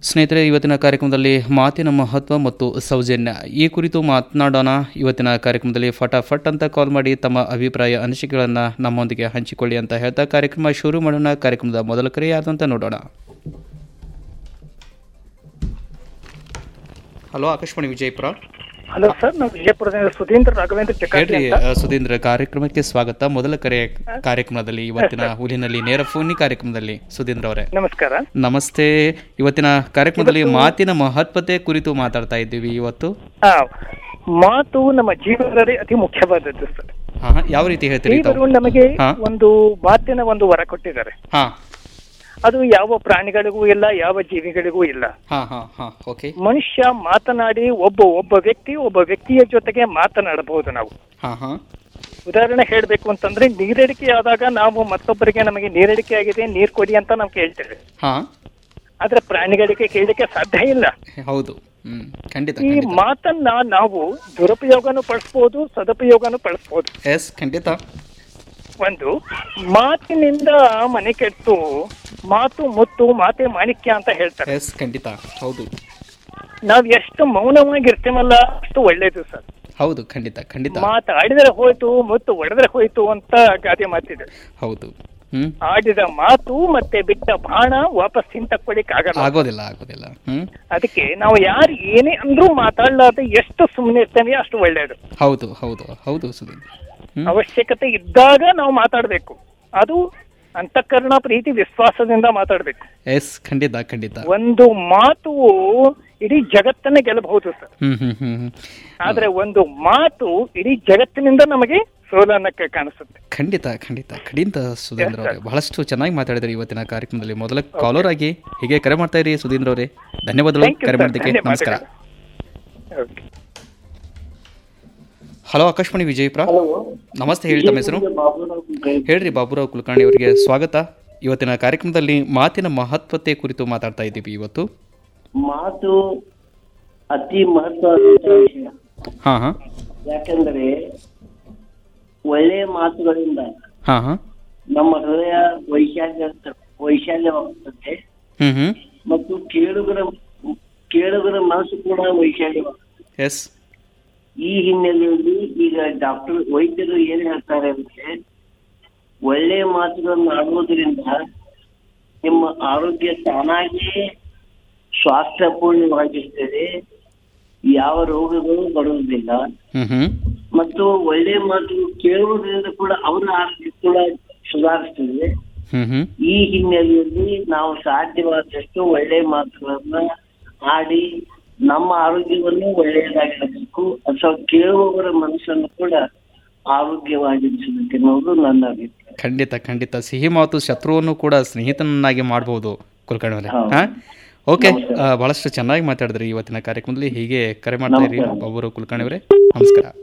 ಸ್ನೇಹಿತರೆ ಇವತ್ತಿನ ಕಾರ್ಯಕ್ರಮದಲ್ಲಿ ಮಾತಿನ ಮಹತ್ವ ಮತ್ತು ಸೌಜನ್ಯ ಈ ಕುರಿತು ಮಾತನಾಡೋಣ ಇವತ್ತಿನ ಕಾರ್ಯಕ್ರಮದಲ್ಲಿ ಫಟಾಫಟ್ ಅಂತ ಕಾಲ್ ಮಾಡಿ ತಮ್ಮ ಅಭಿಪ್ರಾಯ ಅನಿಸಿಕೆಗಳನ್ನು ನಮ್ಮೊಂದಿಗೆ ಹಂಚಿಕೊಳ್ಳಿ ಅಂತ ಹೇಳ್ತಾ ಕಾರ್ಯಕ್ರಮ ಶುರು ಮಾಡೋಣ ಕಾರ್ಯಕ್ರಮದ ಮೊದಲ ಕರೆ ಯಾರ್ದು ಅಂತ ನೋಡೋಣ hello Akashvani Vijayapura hello sir ನಾವು ವಿಜಯಪುರದಿಂದ ಸುಧೀಂದ್ರ ರಾಘವೇಂದ್ರ ಚಕ್ರವರ್ತಿ ಹೇಳ್ರಿ ಅಂತ ಅ, ಸುಧೀಂದ್ರ ಕಾರ್ಯಕ್ರಮಕ್ಕೆ ಸ್ವಾಗತ ಮೊದಲ ಕರೆ ಕಾರ್ಯಕ್ರಮದಲ್ಲಿ ಇವತ್ತಿನ ಹುಲಿನಲ್ಲಿ ನೇರ ಫೋನಿ ಕಾರ್ಯಕ್ರಮದಲ್ಲಿ ಸುಧೀಂದ್ರ ಅವರೇ ನಮಸ್ಕಾರ ನಮಸ್ತೆ ಇವತ್ತಿನ ಕಾರ್ಯಕ್ರಮದಲ್ಲಿ ಮಾತಿನ ಮಹತ್ವತೆ ಕುರಿತು ಮಾತಾಡ್ತಾ ಇದ್ದೀವಿ ಇವತ್ತು ಆ, ಮಾತು ನಮ್ಮ ಜೀವನದಲ್ಲಿ ಅತಿ ಮುಖ್ಯವಾದದ್ದು ಸರ್ ಹಾ ಹಾ, ಯಾವ ರೀತಿ ಹೇಳ್ತೀರಿ ತಾವು ದೇವರು ನಮಗೆ ಹಾ. ಒಂದು ಮಾತಿನ ಒಂದು ವರ ಕೊಟ್ಟಿದ್ದಾರೆ ಹಾ ಅದು ಯಾವ ಪ್ರಾಣಿಗಳಿಗೂ ಇಲ್ಲ ಯಾವ ಜೀವಿಗಳಿಗೂ ಇಲ್ಲ ಹಾ ಹಾ ಹಾ ಓಕೆ ಮನುಷ್ಯ ಮಾತನಾಡಿ ಒಬ್ಬ ಒಬ್ಬ ವ್ಯಕ್ತಿ ಒಬ್ಬ ವ್ಯಕ್ತಿಯ ಜೊತೆಗೆ ಮಾತನಾಡಬಹುದು ನಾವು ಹಾ ಹಾ ಉದಾಹರಣೆ ಹೇಳಬೇಕು ಅಂತಂದ್ರೆ ನೀರಡಿಕೆ ಆದಾಗ ನಾವು ಮತ್ತೊಬ್ಬರಿಗೆ ನಮಗೆ ನೀರಡಿಕೆ ಆಗಿದೆ ನೀರು ಕೊಡಿ ಅಂತ ನಾವು ಕೇಳ್ತೇವೆ ಹಾ ಆದ್ರೆ ಪ್ರಾಣಿಗಳಿಗೆ ಕೇಳಲಿಕ್ಕೆ ಸಾಧ್ಯ ಇಲ್ಲ ಹೌದು ಹ್ಮ್ ಖಂಡಿತ ಈ ಖಂಡಿತ ಮಾತನ್ನ ನಾವು ದುರುಪಯೋಗನೂ ಪಡಿಸ್ಬೋದು ಸದುಪಯೋಗನೂ ಪಡಿಸ್ಬೋದು ಎಸ್ ಖಂಡಿತ ಒಂದು ಮಾತಿನಿಂದ ಮನೆ ಕೆಟ್ಟು ಮಾತು ಮುತ್ತು ಮಾತೆ ಮಾಣಿಕ್ಯ ಅಂತ ಹೇಳ್ತಾರೆ ಎಸ್ ಖಂಡಿತ ಹೌದು ನಾವ್ ಎಷ್ಟು ಮೌನವಾಗಿರ್ತೀವಲ್ಲ ಅಷ್ಟು ಒಳ್ಳೇದು ಸರ್ ಹೌದು ಖಂಡಿತ ಖಂಡಿತ ಮಾತಾಡಿದ್ರೆ ಹೋಯ್ತು ಮುತ್ತು ಒಡೆದ್ರೆ ಹೋಯ್ತು ಅಂತ ಗಾದೆ ಮಾತಿದೆ ಹೌದು ಹ್ಮ್ ಆಡಿದ ಮಾತು ಮತ್ತೆ ಬಿಟ್ಟ ಬಾಣ ವಾಪಸ್ ಹಿಂತಕ್ಕೊಳಿಕ್ ಆಗಲ್ಲ ಆಗೋದಿಲ್ಲ ಆಗೋದಿಲ್ಲ ಹ್ಮ್ ಅದಕ್ಕೆ ನಾವು ಯಾರು ಏನೇ ಅಂದ್ರೂ ಮಾತಾಡ್ಲಾರ್ದೆ ಎಷ್ಟು ಸುಮ್ಮನೆ ಇರ್ತೇವೆ ಅಷ್ಟು ಒಳ್ಳೇದು ಹೌದು ಹೌದು ಹೌದು ಸುಧೀಂದ್ರ ಹ್ಮ್ ಅವಶ್ಯಕತೆ ಇದ್ದಾಗ ನಾವು ಮಾತಾಡ್ಬೇಕು ಅದು ಅಂತಃಕರಣ ಪ್ರೀತಿ ವಿಶ್ವಾಸದಿಂದ ಮಾತಾಡ್ಬೇಕು ಎಸ್ ಖಂಡಿತ ಖಂಡಿತ ಒಂದು ಮಾತು ಇಡೀ ಜಗತ್ತನ್ನೇ ಗೆಲ್ಲಬಹುದು ಸರ್ ಹ್ಮ್ ಹ್ಮ್ ಹ್ಮ್ ಹ್ಮ್ ಆದ್ರೆ ಒಂದು ಮಾತು ಇಡೀ ಜಗತ್ತಿನಿಂದ ನಮಗೆ ಸೋಲನ್ನಕ್ಕೆ ಕಾಣಿಸುತ್ತೆ ಖಂಡಿತ ಖಂಡಿತ ಖಂಡಿತ ಸುಧೀಂದ್ರ ಅವರೇ ಬಹಳಷ್ಟು ಚೆನ್ನಾಗಿ ಮಾತಾಡಿದ್ರಿ ಇವತ್ತಿನ ಕಾರ್ಯಕ್ರಮದಲ್ಲಿ ಮೊದಲ ಕಾಲರ್ ಆಗಿ ಹೀಗೆ ಕರೆ ಮಾಡ್ತಾ ಇರಿ ಸುಧೀಂದ್ರ ಅವರೇ ಧನ್ಯವಾದಗಳು Thank you, ಕರೆ sir. ಮಾಡೋದಕ್ಕೆ ನಮಸ್ಕಾರ ಧನ್ಯವಾದಗಳು. Okay. ಹಲೋ ಆಕಾಶವಾಣಿ ವಿಜಯಪುರ ನಮಸ್ತೆ ಹೇಳಿ ತಮ್ಮ ಹೆಸರು ಹೇಳ್ರಿ ಬಾಬುರಾವ್ ಕುಲಕರ್ಣಿ ಅವರಿಗೆ ಸ್ವಾಗತ ಇವತ್ತಿನ ಕಾರ್ಯಕ್ರಮದಲ್ಲಿ ಮಾತಿನ ಮಹತ್ವತೆ ಕುರಿತು ಮಾತಾಡ್ತಾ ಇದ್ದೀವಿ ಇವತ್ತು ಮಾತು ಅತಿ ಮಹತ್ವದ ವಿಷಯ ಹಾ ಹಾ ಯಾಕಂದ್ರೆ ಒಳ್ಳೆಯ ಮಾತುಗಳಿಂದ ಹಾ ಹಾ ನಮ್ಮ ಹೃದಯ ವೈಶಾಲ್ಯ ವೈಶಾಲ್ಯವಾಗುತ್ತದೆ ಹ್ಮ್ ಹ್ಮ್ ಮತ್ತು ಕೇಳುಗರ ಕೇಳುಗರ ಮನಸ್ಸು ಕೂಡ ವೈಶಾಲ್ಯವಾಗುತ್ತದೆ ಎಸ್ ಈ ಹಿನ್ನೆಲೆಯಲ್ಲಿ ಈಗ ಡಾಕ್ಟರ್ ವೈದ್ಯರು ಏನ್ ಹೇಳ್ತಾರೆ ಅಂದ್ರೆ ಒಳ್ಳೆಯ ಮಾತುಗಳನ್ನು ಆಡುವುದರಿಂದ ನಿಮ್ಮ ಆರೋಗ್ಯ ತಾನಾಗಿಯೇ ಸ್ವಾಸ್ಥ್ಯಪೂರ್ಣವಾಗಿರ್ತದೆ ಯಾವ ರೋಗಗಳು ಬರುವುದಿಲ್ಲ ಹ್ಮ್ ಹ್ಮ್ ಮತ್ತು ಒಳ್ಳೆಯ ಮಾತು ಕೇಳುವುದರಿಂದ ಕೂಡ ಅವರ ಆರೋಗ್ಯ ಕೂಡ ಸುಧಾರಿಸ್ತದೆ ಹ್ಮ್ ಹ್ಮ್ ಈ ಹಿನ್ನೆಲೆಯಲ್ಲಿ ನಾವು ಸಾಧ್ಯವಾದಷ್ಟು ಒಳ್ಳೆಯ ಮಾತುಗಳನ್ನ ಆಡಿ ನಮ್ಮ ಆರೋಗ್ಯವನ್ನು ಒಳ್ಳೆಯದಾಗಿರಬೇಕು ಅಥವಾ ಕೇಳುವವರ ಮನಸ್ಸನ್ನು ಕೂಡ ಆರೋಗ್ಯವಾಗಿರಿಸಬೇಕು ಅನ್ನೋದು ನನ್ನ ಅಭಿಪ್ರಾಯ ಖಂಡಿತ ಖಂಡಿತ ಸಿಹಿ ಮಾತು ಶತ್ರುವನ್ನು ಕೂಡ ಸ್ನೇಹಿತನನ್ನಾಗಿ ಮಾಡಬಹುದು ಕುಲಕರ್ಣಿ ಅವರೇ ಹೌದು. ಹಾ ಓಕೆ ನಮಸ್ಕಾರ. ಆ, ಬಹಳಷ್ಟು ಚೆನ್ನಾಗಿ ಮಾತಾಡಿದ್ರಿ ಇವತ್ತಿನ ಕಾರ್ಯಕ್ರಮದಲ್ಲಿ ಹೀಗೆ ಕರೆ ಮಾಡ್ತಾ ಇರಿ ನಮಸ್ಕಾರ. ಬಾಬುರಾವ್ ಕುಲಕರ್ಣಿ ಅವರೇ ನಮಸ್ಕಾರ